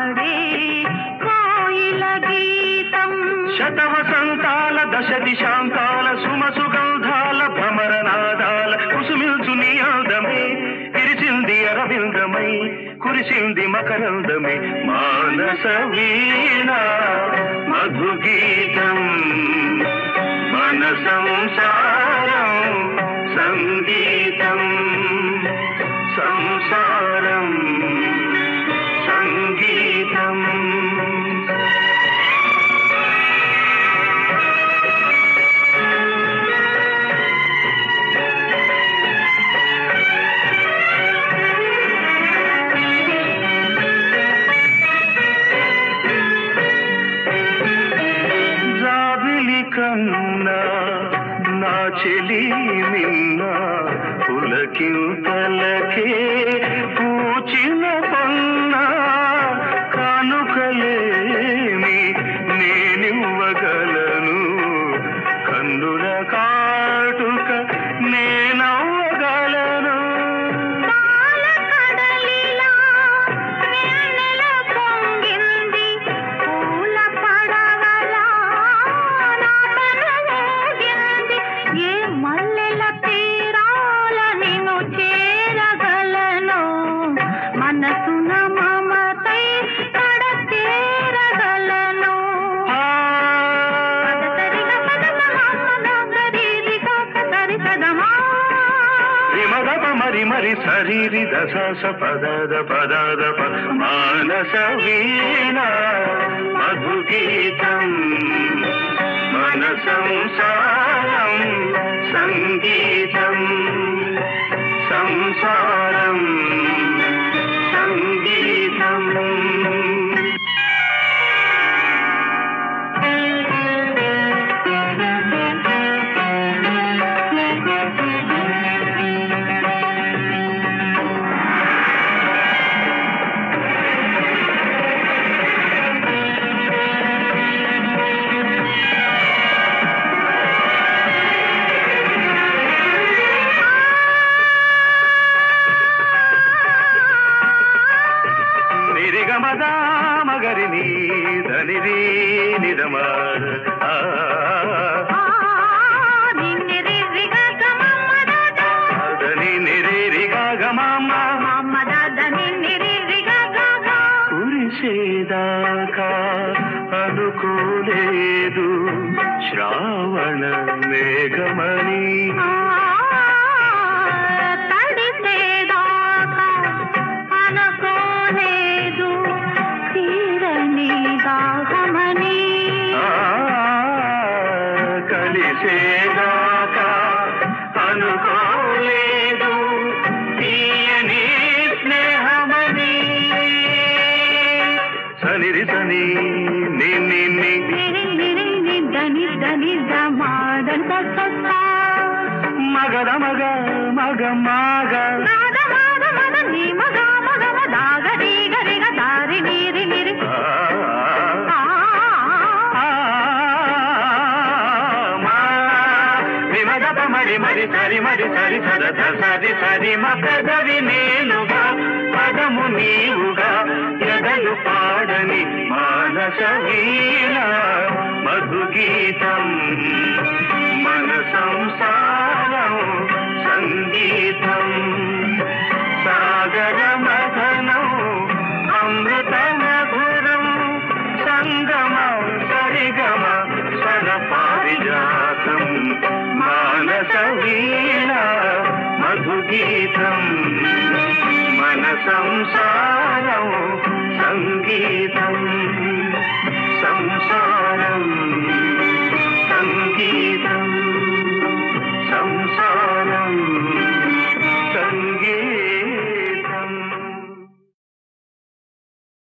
పాడే కోయిల గీతం శతవసంతాల దశ దిశాంతాల సుమ సుగంధాల భ్రమరనాదాల కుసుమిల్చు నీ అందమే విరిసింది అరవిందమై కురిసింది మకరందమే మానస వీణ మధుగీతం మన సంసారం సంగీతం సంసారం సంగీతం జాబిలి కన్నా నా చెలి నిన్న పులకింతలకే పూచిన పన్న కానుకలేని నేనివ్వగలను కన్నుల కాటుక నేనవ్వగలను పాల కడలిలా వెన్నెల పొంగింది పూల పడవలా నా తనువూగింది ఏ మల్లెల తీరాల నిన్ను చేరగలను మనసున మమతై కడ చేరగలను ఆ సరిగ పదమ గరీరిగ సరి సదమా విమదప మరి మరి శరీరి దశ స పదద పదద ప మానస వీణ మధుగీతం మన సంసారం సంగీతం సంసారం సంగీతం నిరిగమద మగరిని ధనిరి నిరమ ఆ ధని నిరిరిగా గమమ్మ కురిసేదాకా అనుకోలేదు శ్రావణ మేఘమణి ఆ, కలిసేదాకా అనుకోలేదు తీయని స్నేహమని సనిరి సని ని ని ని మగద మగ మగ మగ ఆ, మా విమదప మరి మరి సరి మరి సరి సదత సరి సరి మకదవి నేనుగా పదము నీవుగా ఎదలు పాడని మానస వీణ మధుగీతం మన సంసారం సంగీతం సాగర మథనం అమృత మధురం సంగమ సరిగమ సర పారిజాతం మానస వీణ మధుగీతం మన సంసారం